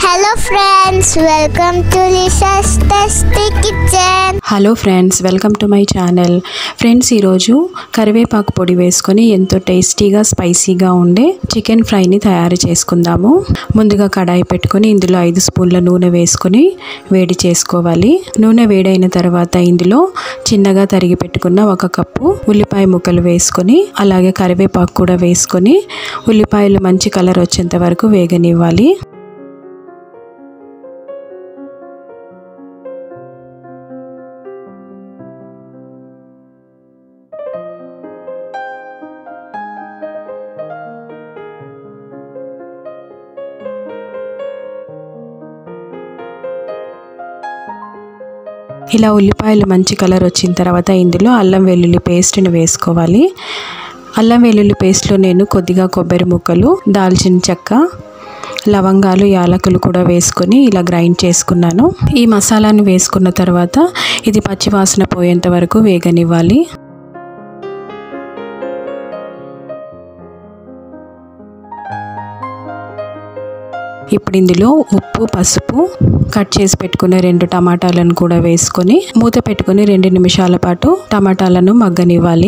Hello friends, welcome to Lisa's Tasty Kitchen. Hello friends welcome to my channel friends ఈరోజు కరివేపాకు పొడి వేసుకొని ఎంతో టేస్టీగా స్పైసీగా ఉండే చికెన్ ఫ్రైని తయారు చేసుకుందాము ముందుగా కడాయి పెట్టుకొని ఇందులో ఐదు స్పూన్ల నూనె వేసుకొని వేడి చేసుకోవాలి నూనె వేడైన తర్వాత ఇందులో చిన్నగా తరిగి పెట్టుకున్న ఒక కప్పు ఉల్లిపాయ ముక్కలు వేసుకొని అలాగే కరివేపాకు కూడా వేసుకొని ఉల్లిపాయలు మంచి కలర్ వచ్చేంత వరకు వేగనివ్వాలి ఇలా ఉల్లిపాయలు మంచి కలర్ వచ్చిన తర్వాత ఇందులో అల్లం వెల్లుల్లి పేస్ట్ని వేసుకోవాలి అల్లం వెల్లుల్లి పేస్ట్లో నేను కొద్దిగా కొబ్బరి ముక్కలు దాల్చిన చెక్క లవంగాలు యాలకులు కూడా వేసుకొని ఇలా గ్రైండ్ చేసుకున్నాను ఈ మసాలాను వేసుకున్న తర్వాత ఇది పచ్చివాసన పోయేంత వరకు వేగనివ్వాలి ఇప్పుడు ఇందులో ఉప్పు పసుపు కట్ చేసి పెట్టుకున్న రెండు టమాటాలను కూడా వేసుకొని మూత పెట్టుకొని రెండు నిమిషాల పాటు టమాటాలను మగ్గనివ్వాలి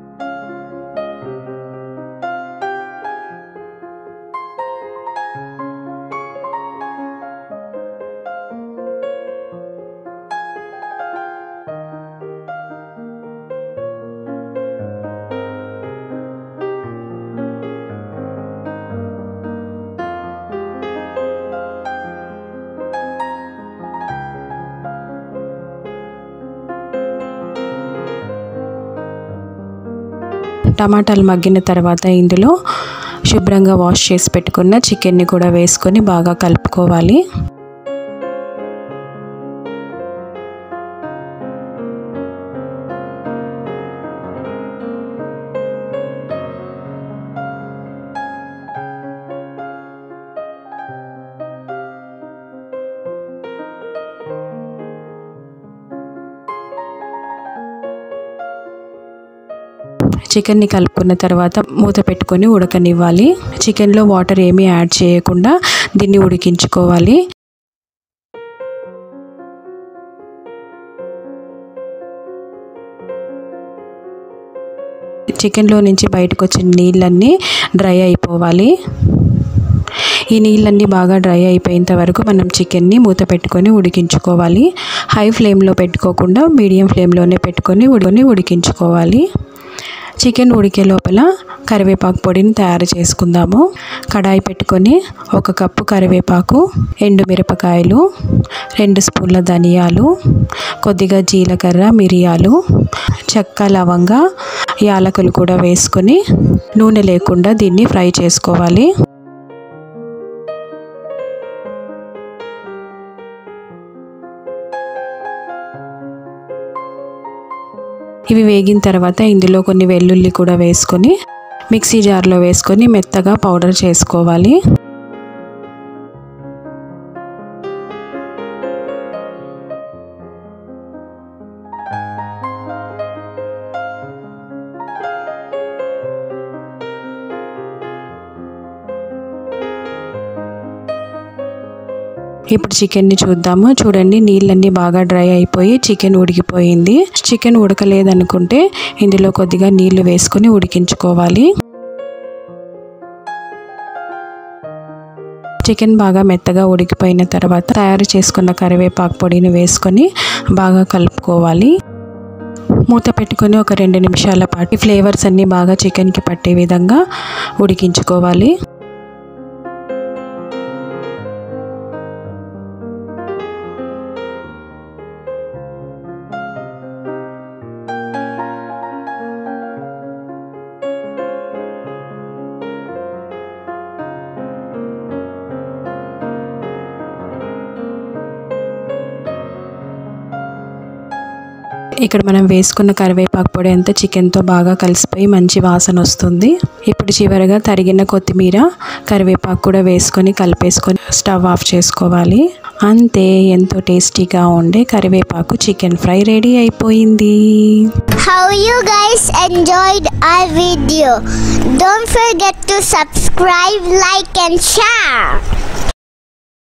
టమాటాలు మగ్గిన తర్వాత ఇందులో శుభ్రంగా వాష్ చేసి పెట్టుకున్న చికెన్ని కూడా వేసుకొని బాగా కలుపుకోవాలి చికెన్ని కలుపుకున్న తర్వాత మూత పెట్టుకొని ఉడకనివ్వాలి చికెన్లో వాటర్ ఏమీ యాడ్ చేయకుండా దీన్ని ఉడికించుకోవాలి చికెన్లో నుంచి బయటకు వచ్చిన నీళ్ళన్నీ డ్రై అయిపోవాలి ఈ నీళ్ళన్నీ బాగా డ్రై అయిపోయేంత వరకు మనం చికెన్ని మూత పెట్టుకొని ఉడికించుకోవాలి హై ఫ్లేమ్లో పెట్టుకోకుండా మీడియం ఫ్లేమ్లోనే పెట్టుకొని ఉడికొని ఉడికించుకోవాలి చికెన్ ఉడికే లోపల కరివేపాకు పొడిని తయారు చేసుకుందాము కడాయి పెట్టుకొని ఒక కప్పు కరివేపాకు ఎండు మిరపకాయలు రెండు స్పూన్ల ధనియాలు కొద్దిగా జీలకర్ర మిరియాలు చెక్క లవంగ యాలకులు కూడా వేసుకొని నూనె లేకుండా దీన్ని ఫ్రై చేసుకోవాలి ఇవి వేగిన తర్వాత ఇందులో కొన్ని వెల్లుల్లి కూడా వేసుకొని మిక్సీ జార్లో వేసుకొని మెత్తగా పౌడర్ చేసుకోవాలి ఇప్పుడు చికెన్ని చూద్దాము చూడండి నీళ్ళన్నీ బాగా డ్రై అయిపోయి చికెన్ ఉడికిపోయింది చికెన్ ఉడకలేదనుకుంటే ఇందులో కొద్దిగా నీళ్లు వేసుకొని ఉడికించుకోవాలి చికెన్ బాగా మెత్తగా ఉడికిపోయిన తర్వాత తయారు చేసుకున్న కరివేపాకు పొడిని వేసుకొని బాగా కలుపుకోవాలి మూత పెట్టుకొని ఒక రెండు నిమిషాల పాటు ఫ్లేవర్స్ అన్నీ బాగా చికెన్కి పట్టే విధంగా ఉడికించుకోవాలి ఇక్కడ మనం వేసుకున్న కరివేపాకు పొడి అంతా చికెన్తో బాగా కలిసిపోయి మంచి వాసన వస్తుంది ఇప్పుడు చివరగా తరిగిన కొత్తిమీర కరివేపాకు కూడా వేసుకొని కలిపేసుకొని స్టవ్ ఆఫ్ చేసుకోవాలి అంతే ఎంతో టేస్టీగా ఉండే కరివేపాకు చికెన్ ఫ్రై రెడీ అయిపోయింది How you guys enjoyed our video? Don't forget to subscribe, like, and share.